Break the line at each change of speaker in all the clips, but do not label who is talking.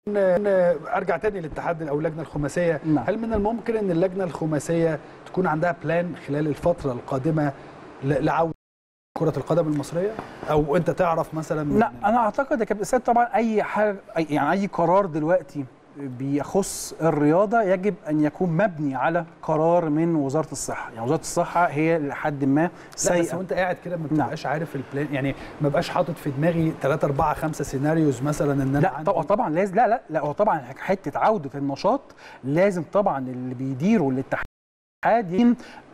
ارجع تاني للاتحاد او اللجنه الخماسيه
نعم.
هل من الممكن ان اللجنه الخماسيه تكون عندها بلان خلال الفتره القادمه ل- لعوده كره القدم المصريه او انت تعرف مثلا
لا انا اعتقد يا كابتن اسلام طبعا اي حاجه أي يعني اي قرار دلوقتي بيخص الرياضه يجب ان يكون مبني على قرار من وزاره الصحه يعني وزاره الصحه هي لحد ما
لا بس
سيئه
وانت قاعد كده ما
نعم.
بتبقاش عارف البلان يعني ما بقاش حاطط في دماغي 3 4 5 سيناريوز مثلا ان انا
لا
عندي-
طبعا طبعا لازم لا لا لا هو طبعا حته عوده النشاط لازم طبعا اللي بيديروا الاتحاد ين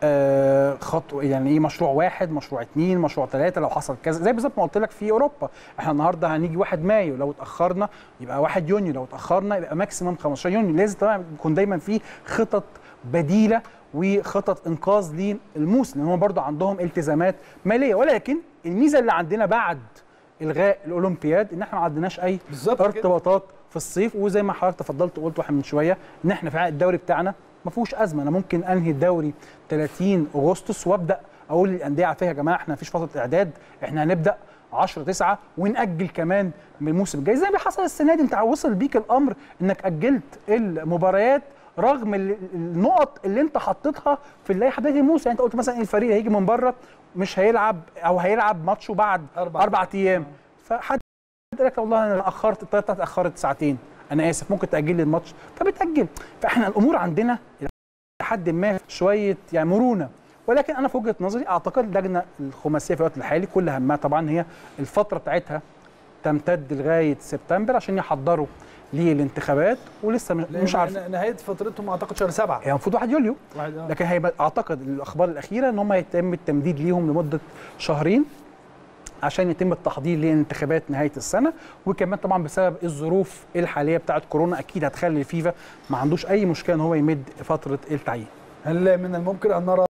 آه خطوه يعني ايه مشروع واحد مشروع اثنين مشروع ثلاثه لو حصل كذا زي بالظبط ما قلت لك في اوروبا احنا النهارده هنيجي 1 مايو لو اتاخرنا يبقى 1 يونيو لو اتاخرنا يبقى ماكسيمم 15 يونيو لازم طبعا يكون دايما في خطط بديله وخطط انقاذ للموسم لان هم برضو عندهم التزامات ماليه ولكن الميزه اللي عندنا بعد الغاء الاولمبياد ان احنا ما عندناش اي
بالظبط كده.
ارتباطات في الصيف وزي ما حضرتك تفضلت وقلت واحد من شويه ان احنا فعلا الدوري بتاعنا ما فيهوش ازمه انا ممكن انهي الدوري 30 اغسطس وابدا اقول للانديه على فكره يا جماعه احنا مفيش فتره اعداد احنا هنبدا 10 9 ونأجل كمان من الموسم الجاي زي ما حصل السنه دي انت وصل بيك الامر انك اجلت المباريات رغم ال- النقط اللي انت حطيتها في اللائحه بدايه الموسم يعني انت قلت مثلا الفريق هيجي من بره مش هيلعب او هيلعب ماتشه بعد
أربع
اربع ايام فحد قال لك والله انا اخرت الطياره بتاعتي اتاخرت ساعتين انا اسف ممكن تاجل لي الماتش فبتاجل فاحنا الامور عندنا لحد ما شويه يعني مرونه ولكن انا في وجهه نظري اعتقد اللجنه الخماسيه في الوقت الحالي كل همها طبعا هي الفتره بتاعتها تمتد لغايه سبتمبر عشان يحضروا للانتخابات ولسه مش- مش عارف
لأن نهايه فترتهم اعتقد شهر 7
هي المفروض 1 يوليو
واحد آه.
لكن هيبقى اعتقد الاخبار الاخيره ان هم يتم التمديد ليهم لمده شهرين عشان يتم التحضير لانتخابات نهايه السنه وكمان طبعا بسبب الظروف الحاليه بتاعه كورونا اكيد هتخلي الفيفا ما عندوش اي مشكله ان هو يمد فتره التعيين
هل من الممكن ان نرى